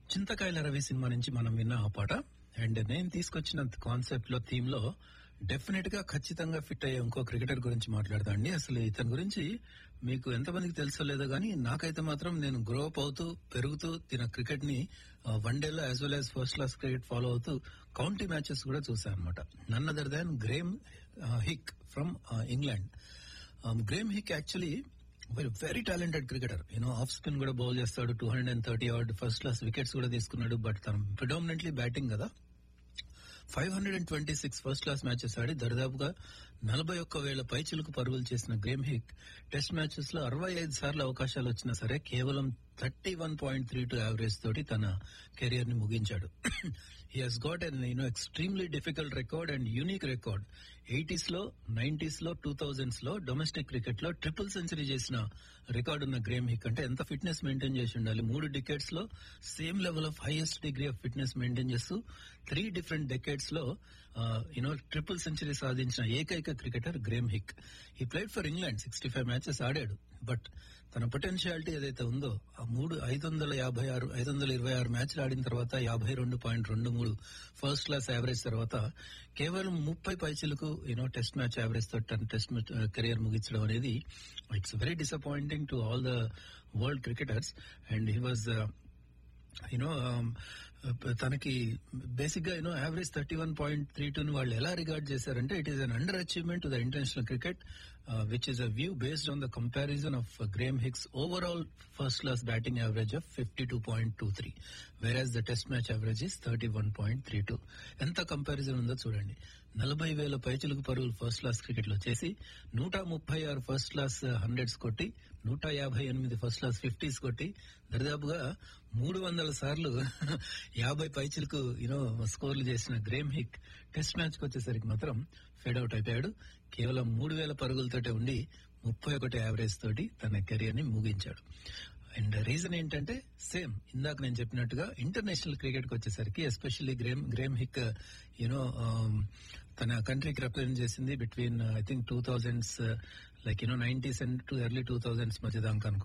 చింతకాయల Ravi cinema నుంచి మనం విన్న ఆ పాట అండ్ నేను తీసుకొచ్చిన కాన్సెప్ట్ లో థీమ్ లో డెఫినెట్ గా ఖచ్చితంగా ఫిట్ అయ్యే ఇంకో క్రికెటర్ గురించి మాట్లాడతా అండి అసలు ఇతని గురించి మీకు ఎంతమందికి తెలుసో లేదో కానీ నాకైతే మాత్రం నేను గ్రో అప్ అవుతూ పెరుగుతూ తిన క్రికెట్ ని వన్ డేలో as well as first class cricket follow అవుతూ కౌంటీ మ్యాచెస్ కూడా చూసాను అనమాట none other than Graeme Hick from England Graeme Hick actually very very talented cricketer you know off spin కూడా బౌల్ చేస్తాడు two hundred and thirty odd first class wickets కూడా తీసుకున్నాడు but తను predominantly batting కదా five hundred and twenty six first class matches ఆడి దరిదాపుగా నలభై ఒక్క వేల పైచిలకు పరుగులు చేసిన గ్రేమ్ హిక్ టెస్ట్ మ్యాచెస్ లో అరవై ఐదు సార్లు అవకాశాలు వచ్చినా సరే కేవలం thirty one point three two average తోటి తన కెరియర్ ని ముగించాడు he has got an you know extremely difficult record and unique record eighties లో నైన్టీస్ లో టూ థౌజండ్స్ లో డొమెస్టిక్ క్రికెట్ లో ట్రిపుల్ సెంచరీ చేసిన రికార్డు ఉన్న గ్రేమ్ హిక్ అంటే ఎంత ఫిట్నెస్ మెయింటైన్ చేసి ఉండాలి మూడు డికెట్స్ లో same level of highest degree of fitness maintain చేస్తూ త్రీ డిఫరెంట్ డెకేట్స్ లో యూనో ట్రిపుల్ సెంచరీ సాధించిన ఏకైక cricketer Graeme Hick he played for England sixty five matches ఆడాడు బట్ తన పొటెన్షియాలిటీ ఏదైతే ఉందో ఆ మూడు ఐదు వందల యాభై ఆరు ఐదు వందల ఇరవై ఆరు మ్యాచ్లు ఆడిన తర్వాత యాభై రెండు పాయింట్ రెండు మూడు ఫస్ట్ క్లాస్ యావరేజ్ తర్వాత కేవలం ముప్పై పైసలకు యూనో టెస్ట్ మ్యాచ్ యావరేజ్ తో తన టెస్ట్ కెరియర్ ముగించడం అనేది it's very disappointing to all the world cricketers and he was you know తనకి బేసిక్ గా you know average thirty one point three two ని వాళ్ళు ఎలా రిగార్డ్ చేశారంటే it is an under achievement to the international cricket which is a view based on the comparison of Graeme Hick's overall first class batting average of fifty two point two three whereas the test match average is thirty one point three two ఎంత comparison ఉందో చూడండి నలభై వేల పైచులకు పరుగులు first class cricket లో చేసి నూట ముప్పై ఆరు ఫస్ట్ క్లాస్ హండ్రెడ్స్ కొట్టి నూట యాభై ఎనిమిది ఫస్ట్ క్లాస్ ఫిఫ్టీస్ కొట్టి దరిదాపుగా మూడు వందల సార్లు యాభై పైచులకు యూనో స్కోర్లు చేసిన గ్రేమ్ హిక్ టెస్ట్ మ్యాచ్ కి వచ్చేసరికి మాత్రం ఫెడ్ అవుట్ అయిపోయాడు కేవలం మూడు వేల పరుగులతోటే ఉండి ముప్పై ఒకటి యావరేజ్ తోటి తన కెరియర్ ని ముగించాడు అండ్ రీజన్ ఏంటంటే సేమ్ ఇందాక నేను చెప్పినట్టుగా ఇంటర్నేషనల్ క్రికెట్ కి వచ్చేసరికి especially Graeme Graeme Hick you know తన కంట్రీకి రిప్రజెంట్ చేసింది between I think two thousands like you know nineties and to early two thousands మధ్య దాకా